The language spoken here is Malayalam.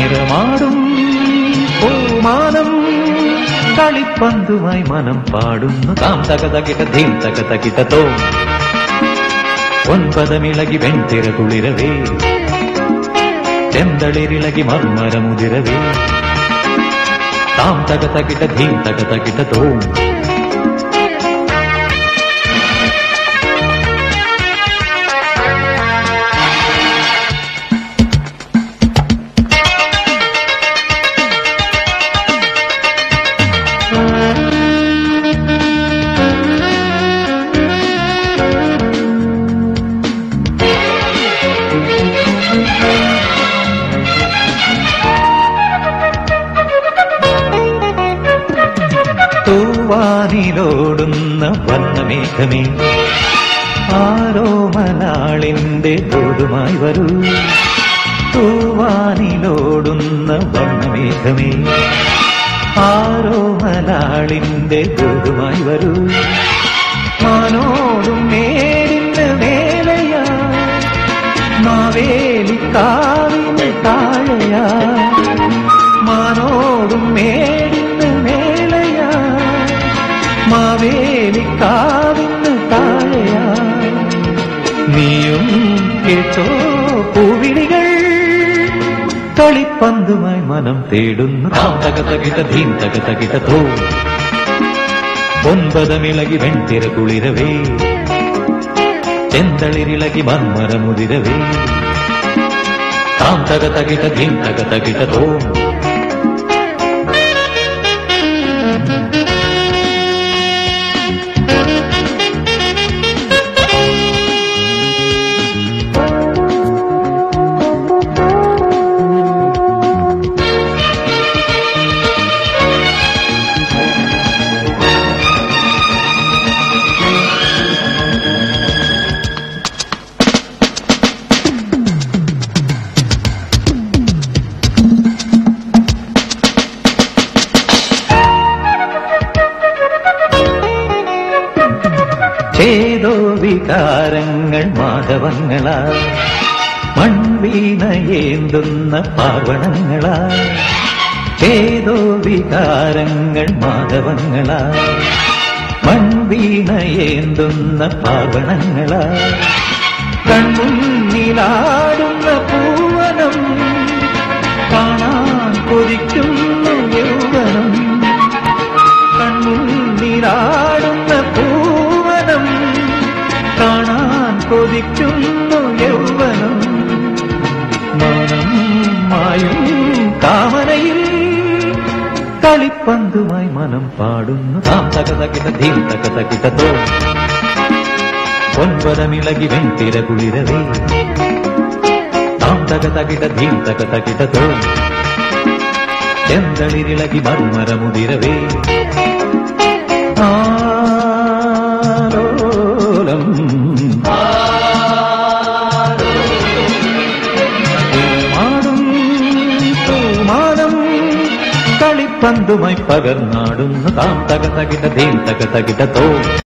നിറമാടും പൂമാനം കളിപ്പന്തുമായി മനം പാടുന്നു താം തക തകിട ധീം തക തകിട തോ ഒൻപതമിളകി വെൺതിര കുളിരവേ ചെന്തളിരിളകി മർമരമുതിരവേ താം തക തകിട ധീം തക തകിട തോ തൂവാനിലോടുന്ന വന്നമേഘമേ ആരോ മലാളിന്റെ തോതുമായി വരൂ തൂവാനിലോടുന്ന വന്നമേഘമേ ആരോ മലാളിന്റെ തോതുമായി വരൂ മാനോടും നേരിന് മേലയാ മാവേലിക്കാവിന് താഴയാ മാനോടും മേടിന് മേലയാ മാവേലിക്കാവിന് താഴയാ നീയും കേട്ടോ പൂവിളികൾ കളിപ്പന്തുമായി മനം തേടുന്നു താം തക തകിട ധീം തക തകിട തോ ഒൻപതമിളകി വെൺതിര കുളിരവേ ചെന്തളിരിളകി മന്മരമുതിരവേ താം തക തകിട ധീം തക തകിട തോ ചേതോ വികാരങ്ങൾ മാധവങ്ങളാ മൺവീണയേന്തുന്ന പാർവണങ്ങളാ ചേതോ വികാരങ്ങൾ മാധവങ്ങളാ മൺവീണയേന്തുന്ന പാർവണങ്ങളാ കൺമുന്നിലാടുന്ന പൂവനം കാണാൻ കൊതിക്കുന്നു യൗവനം കൺമുന്നിലാടുന്ന പൂവനം കാണാൻ കൊതിക്കുന്നു യൗവനം മനം മായും താമരയിൽ കളിപ്പന്തുമായി മനം പാടുന്നു താം തക തകിട ധീം തക തകിട തോ ഒൻപതമിളകി വെൺതിര കുളിരവേ താം തക തകിട ധീം തക തകിട തോ ചെന്തളിരിളകി മർമരമുതിരവേ ആലോലം മാടും പൂമാനം കളിപ്പന്തുമായി പകർന്നാടുന്നു താം തക തകിട ധീം തക തകിട തോ